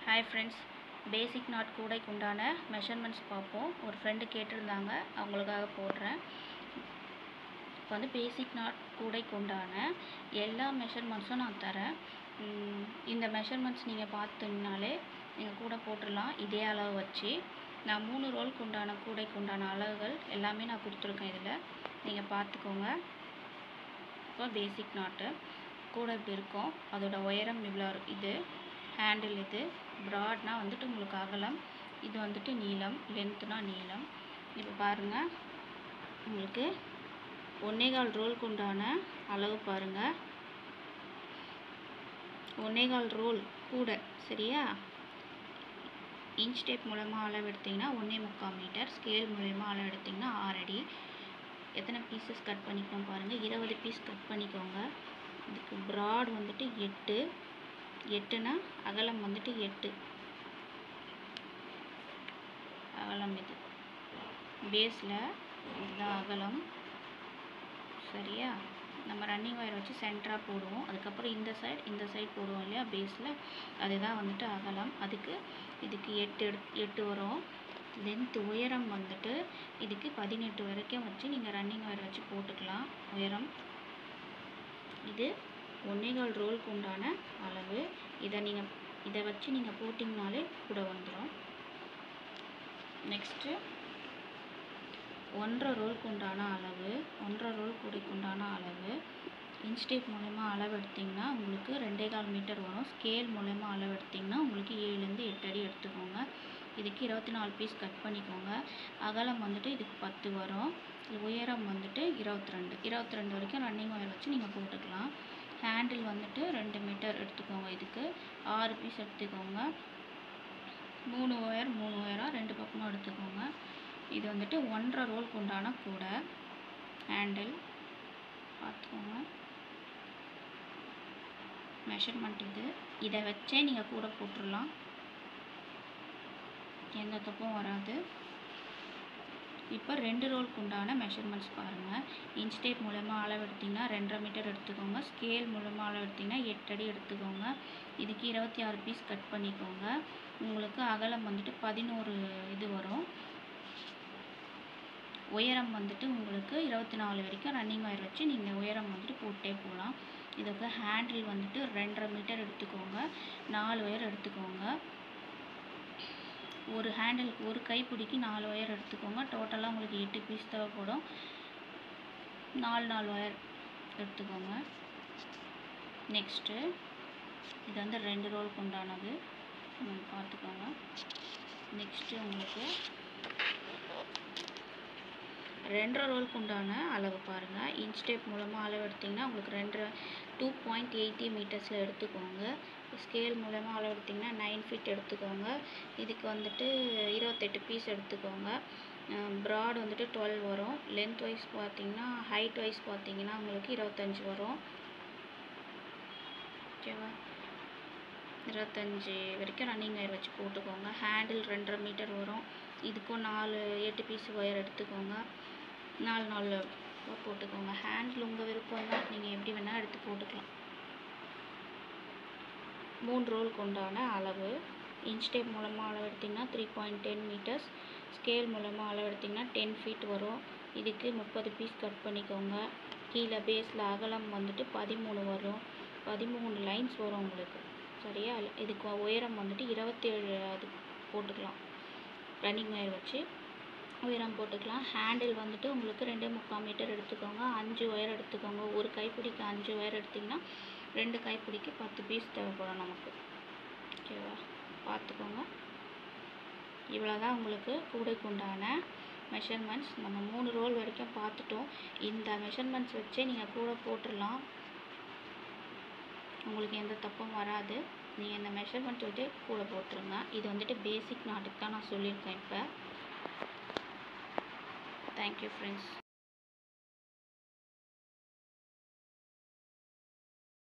hi friends basic knot கூடைக்கு உண்டான measurements பார்ப்போம் ஒரு ஃப்ரெண்டு கேட்டிருந்தாங்க அவங்களுக்காக போடுறேன் இப்போ வந்து பேசிக் நாட் கூடைக்கு உண்டான எல்லா மெஷர்மெண்ட்ஸும் நான் தரேன் உம், இந்த மெஷர்மெண்ட்ஸ் நீங்கள் பார்த்தீங்கனாலே நீங்கள் கூட போட்டுடலாம் இதே அளவு வச்சு நான் மூணு ரோலுக்கு உண்டான கூடைக்கு உண்டான அளவுகள் எல்லாமே நான் கொடுத்துருக்கேன் இதில் நீங்கள் பார்த்துக்கோங்க இப்போ பேசிக் நாட்டு கூட இப்படி இருக்கும் அதோட உயரம் இவ்வளோ இரு- இது ஹேண்டில் இது ப்ராட்னா வந்துட்டு உங்களுக்கு அகலம் இது வந்துட்டு நீளம் லென்த்னா நீளம் இப்போ பாருங்கள் உங்களுக்கு ஒன்னேகால் ரோலுக்கு உண்டான அளவு பாருங்கள் ஒன்னேகால் ரோல் கூட சரியா இன்ச் டேப் மூலமா அளவு எடுத்தீங்கன்னா ஒன்றே முக்கால் மீட்டர் ஸ்கேல் மூலயமா அளவு எடுத்தீங்கன்னா ஆறு அடி எத்தனை பீசஸ் கட் பண்ணிக்கோங்க பாருங்கள் இருபது பீஸ் கட் பண்ணிக்கோங்க இதுக்கு ப்ராட் வந்துட்டு எட்டு எட்டுனா அகலம் வந்துட்டு எட்டு அகலம் இது பேஸில் இதுதான் அகலம் சரியா நம்ம ரன்னிங் ஒயர் வச்சு சென்டராக போடுவோம் அதுக்கப்புறம் இந்த சைடு இந்த சைடு போடுவோம் இல்லையா பேஸில் அதுதான் வந்துட்டு அகலம் அதுக்கு இதுக்கு எட்டு எடு எட்டு வரும் லென்த் உயரம் வந்துட்டு இதுக்கு பதினெட்டு வரைக்கும் வச்சு நீங்கள் ரன்னிங் ஒயர் வச்சு போட்டுக்கலாம் உயரம் இது ஒன்னேகால் ரோலுக்கு உண்டான அளவு இதை நீங்கள் இதை வச்சு நீங்கள் போட்டிங்கனாலே கூட வந்துடும் நெக்ஸ்ட்டு ஒன்றரை ரோலுக்கு உண்டான அளவு ஒன்றரை ரோல் கூடைக்கு உண்டான அளவு இன்ச் டேப் மூலயமா அளவு எடுத்திங்கன்னா உங்களுக்கு ரெண்டே கால் மீட்டர் வரும் ஸ்கேல் மூலயமா அளவு எடுத்திங்கன்னா உங்களுக்கு ஏழுலேருந்து எட்டு அடி எடுத்துக்கோங்க இதுக்கு இருபத்தி நாலு பீஸ் கட் பண்ணிக்கோங்க அகலம் வந்துட்டு இதுக்கு பத்து வரும் இது உயரம் வந்துட்டு இருபத்தி ரெண்டு இருபத்தி ரெண்டு வரைக்கும் ரன்னிங் ஒயர் வச்சு நீங்கள் போட்டுக்கலாம் ஹேண்டில் வந்துட்டு ரெண்டு மீட்டர் எடுத்துக்கோங்க இதுக்கு ஆறு பீஸ் எடுத்துக்கோங்க மூணு ஒயர் மூணு ஒயராக ரெண்டு பக்கமும் எடுத்துக்கோங்க இது வந்துட்டு ஒன்றரை ரோலுக்கு உண்டான கூடை ஹேண்டில் பார்த்துக்கோங்க மெஷர்மெண்ட் இது இதை வச்சே நீங்கள் கூட போட்டுடலாம் எந்த தப்பும் வராது இப்போ ரெண்டு ரோலுக்கு உண்டான மெஷர்மெண்ட்ஸ் பாருங்கள் இன்ச் டேப் மூலமாக அளவு எடுத்திங்கன்னா ரெண்டரை மீட்டர் எடுத்துக்கோங்க ஸ்கேல் மூலமாக அளவு எடுத்திங்கன்னா எட்டு அடி எடுத்துக்கோங்க இதுக்கு இருபத்தி ஆறு பீஸ் கட் பண்ணிக்கோங்க உங்களுக்கு அகலம் வந்துட்டு பதினோரு இது வரும் உயரம் வந்துட்டு உங்களுக்கு இருபத்தி நாலு வரைக்கும் ரன்னிங் ஒயர் வச்சு நீங்கள் உயரம் வந்துட்டு போட்டே போகலாம் இதுக்கு ஹேண்டில் வந்துட்டு ரெண்டரை மீட்டர் எடுத்துக்கோங்க நாலு ஒயர் எடுத்துக்கோங்க ஒரு ஹேண்டிலுக்கு ஒரு கைப்பிடிக்கு நாலு ஒயர் எடுத்துக்கோங்க டோட்டலாக உங்களுக்கு எட்டு பீஸ் தேவைப்படும் நாலு நாலு ஒயர் எடுத்துக்கோங்க நெக்ஸ்ட்டு இது வந்து ரெண்டு ரோலுக்கு உண்டானது ம், பார்த்துக்கோங்க நெக்ஸ்ட்டு உங்களுக்கு ரெண்டரை ரோலுக்கு உண்டான அளவு பாருங்கள் இன்ச் டேப் மூலமாக அளவு எடுத்திங்கன்னா உங்களுக்கு ரெண்டரை டூ பாயிண்ட் எயிட்டி மீட்டர்ஸில் எடுத்துக்கோங்க ஸ்கேல் மூலமாக அளவு எடுத்திங்கன்னா நைன் ஃபீட் எடுத்துக்கோங்க இதுக்கு வந்துட்டு இருபத்தெட்டு பீஸ் எடுத்துக்கோங்க ப்ராட் வந்துட்டு டுவெல் வரும் லென்த் வைஸ் பார்த்தீங்கன்னா ஹைட் வைஸ் பார்த்தீங்கன்னா உங்களுக்கு இருபத்தஞ்சி வரும் ஓகேவா இருபத்தஞ்சி வரைக்கும் ரன்னிங் ஒயர் வச்சு போட்டுக்கோங்க ஹேண்டில் ரெண்டரை மீட்டர் வரும் இதுக்கும் நாலு எட்டு பீஸ் ஒயர் எடுத்துக்கோங்க நாலு நாலு போட்டுக்கோங்க ஹேண்டில் உங்கள் விருப்பம் தான் நீங்கள் எப்படி வேணால் எடுத்து போட்டுக்கலாம் மூணு ரோலுக்கு உண்டான அளவு இன்ச் டேப் மூலமாக அளவு எடுத்திங்கன்னா three point ten metres scale மூலமாக அளவு எடுத்திங்கன்னா டென் ஃபீட் வரும் இதுக்கு முப்பது பீஸ் கட் பண்ணிக்கோங்க கீழே பேஸில் அகலம் வந்துட்டு பதிமூணு வரும் பதிமூணு லைன்ஸ் வரும் உங்களுக்கு சரியா இதுக்கு உயரம் வந்துட்டு இருபத்தேழு அது போட்டுக்கலாம் ரன்னிங் ஒயர் வச்சு உயரம் போட்டுக்கலாம் ஹேண்டில் வந்துட்டு உங்களுக்கு ரெண்டே முக்கால் மீட்டர் எடுத்துக்கோங்க அஞ்சு ஒயர் எடுத்துக்கோங்க ஒரு கைப்பிடிக்கு அஞ்சு ஒயர் எடுத்திங்கன்னா ரெண்டு கைப்பிடிக்கு பத்து பீஸ் தேவைப்படும் நமக்கு ஓகேவா பார்த்துக்கோங்க இவ்வளோ தான் உங்களுக்கு கூடைக்கு உண்டான மெஷர்மெண்ட்ஸ் நம்ம மூணு ரோல் வரைக்கும் பார்த்துட்டோம் இந்த மெஷர்மெண்ட்ஸ் வச்சே நீங்கள் கூட போட்டுடலாம் உங்களுக்கு எந்த தப்பும் வராது நீங்கள் இந்த மெஷர்மெண்ட் விட்டு கூட போட்டுருங்க இது வந்துட்டு பேசிக் நாட்டுக்கு தான் நான் சொல்லியிருக்கேன் இப்போ தேங்க்யூ ஃப்ரெண்ட்ஸ்